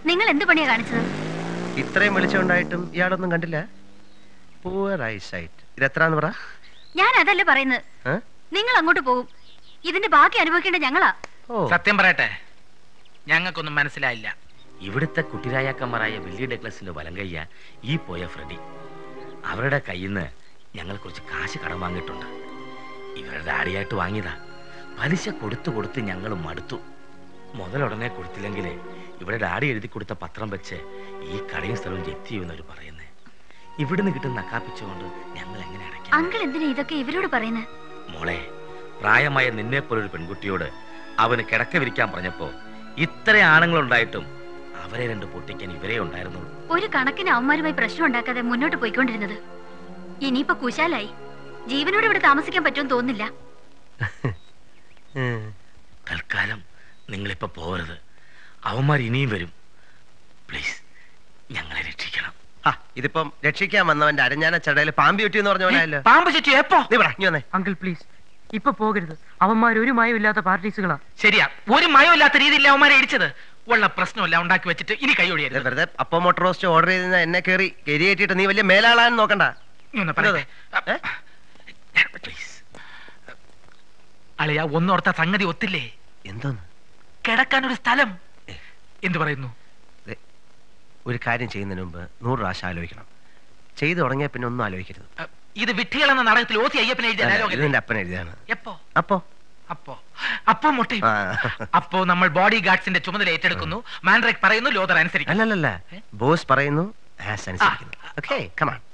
നിങ്ങൾ എന്ത് പണിയാ കാണിച്ചത് ഇത്രയും വെളിച്ചമുണ്ടായിട്ടും ഇയാളൊന്നും കണ്ടില്ല പൂവർ ഐ സൈറ്റ് ഇത് എത്രാന്ന് പറ ഞാൻ അതല്ല പറയുന്നത് ഏ? നിങ്ങൾ അങ്ങോട്ട് പോകും ഇതിന്റെ ബാക്കി അനുഭവിക്കേണ്ട ഞങ്ങളാ ഓ സത്യം പറയട്ടെ ഞങ്ങൾക്കൊന്നും മനസ്സിലായില്ല ഇവിടുത്തെ കുട്ടിരായാക്കന്മാരായ വലിയ ഡെക്ലസിന്റെ വലം കയ്യ ഈ പോയ ഫ്രെഡി അവരുടെ കയ്യിൽ നിന്ന് ഞങ്ങൾ കുറച്ച് കാശ് കടം വാങ്ങിയിട്ടുണ്ട് ഇവരുടെ ഡാഡിയായിട്ട് വാങ്ങിയതാ പലിശ കൊടുത്തു കൊടുത്ത് ഞങ്ങൾ മടുത്തു മുതലുടനെ കൊടുത്തില്ലെങ്കിൽ ഇവിടെ ഡാഡി എഴുതി കൊടുത്ത പത്രം വെച്ച് ഈ കടയും സ്ഥലവും ജപ്തി ചെയ്യുന്നവർ പറയുന്നത് ഇവിടുന്ന് കിട്ടുന്ന നക്കാപ്പിച്ചുകൊണ്ട് ഞങ്ങൾ എങ്ങനെ അടയ്ക്കാം അങ്കിൾ എന്തിനാ ഇതൊക്കെ ഇവരോട് പറയുന്നത് മോളെ പ്രായമായ നിന്നെ പോലൊരു പെൺകുട്ടിയോട് അവന് കിടക്ക വിരിക്കാൻ പറഞ്ഞപ്പോ ഇത്ര ആണുങ്ങളുണ്ടായിട്ടും അവരെ രണ്ട് പൊട്ടിക്കാൻ ഇവരേ ഉണ്ടായിരുന്നുള്ളൂ ഒരു കണക്കിന് അവന്മാരുമായി പ്രശ്നം ഉണ്ടാക്കാതെ മുന്നോട്ട് പോയിക്കൊണ്ടിരുന്നത് ഇനിയിപ്പോ കുശാലായി ജീവനോട് ഇവിടെ താമസിക്കാൻ പറ്റുമെന്ന് തോന്നുന്നില്ല ഉം. തൽക്കാലം നിങ്ങളിപ്പോ പോകരുത് അവന്മാർ ഇനിയും വരും പ്ലീസ് ഞങ്ങളെ രക്ഷിക്കണം ആ ഇതിപ്പം രക്ഷിക്കാൻ വന്നവന്റെ അരഞ്ഞാന ചടയിൽ പാമ്പി ചുറ്റി എന്ന് പറഞ്ഞവനായല്ലോ പാമ്പ് ചുറ്റി എപ്പോ നീ പറ ഇനി വന്നേ അങ്കിൾ പ്ലീസ് ഇപ്പൊ പോകരുത് അവന്മാർ ഒരു മയവും ഇല്ലാത്ത പാർട്ടീസുകളാ ശരിയാ ഒരു മയമില്ലാത്ത രീതിയിൽ അവന്മാരെ ഇടിച്ചത് ഉള്ള പ്രശ്നമല്ല ഉണ്ടാക്കി വെച്ചിട്ട് ഇനി കൈ ഇത് ഒഴിയരുത് വെറുതെ അപ്പം മോട്ടർ റോസ്റ്റ് ഓർഡർ ചെയ്ത് എന്നെ കയറി കയറ്റിയിട്ട് നീ വലിയ മേലാളാന്ന് നോക്കണ്ട നീ ഒന്ന് പറയട്ടെ ഏ? പ്ലീസ് അളിയ ഒന്നോർത്ത സംഗതി ഒത്തില്ലേ എന്തോന്ന് കിടക്കാൻ ഒരു സ്ഥലം എന്തു പറയുന്നു ദേ, ഒരു കാര്യം ചെയ്യുന്നതിന് മുമ്പ് നൂറ് പ്രാവശ്യം ആലോചിക്കണം ചെയ്തു തുടങ്ങിയ പിന്നെ ഒന്നും ആലോചിക്കരുത് അ, ഇത് വിട്ടികൾ എന്ന നാടകത്തിൽ ഓത്തി അയ്യപ്പനെ എഴുതിയ അല്ല, dialogue ഇത് അല്ലേ? നിന്റെ അപ്പൻ എഴുതിയാണ് എപ്പോ അപ്പോ അപ്പോ അപ്പോ മുട്ടയും ആ. അപ്പോ നമ്മൾ ബോഡി ഗാർഡ്സിന്റെ ചുമതല ഏറ്റെടുക്കുന്നു മാൻഡ്രേക്ക് പറയുന്നു ലോതർ അനുസരിക്കുന്നു അല്ലല്ലല്ല ബോസ് പറയുന്നു ആസ് അനുസരിക്കുന്നു ഓക്കെ കമാൺ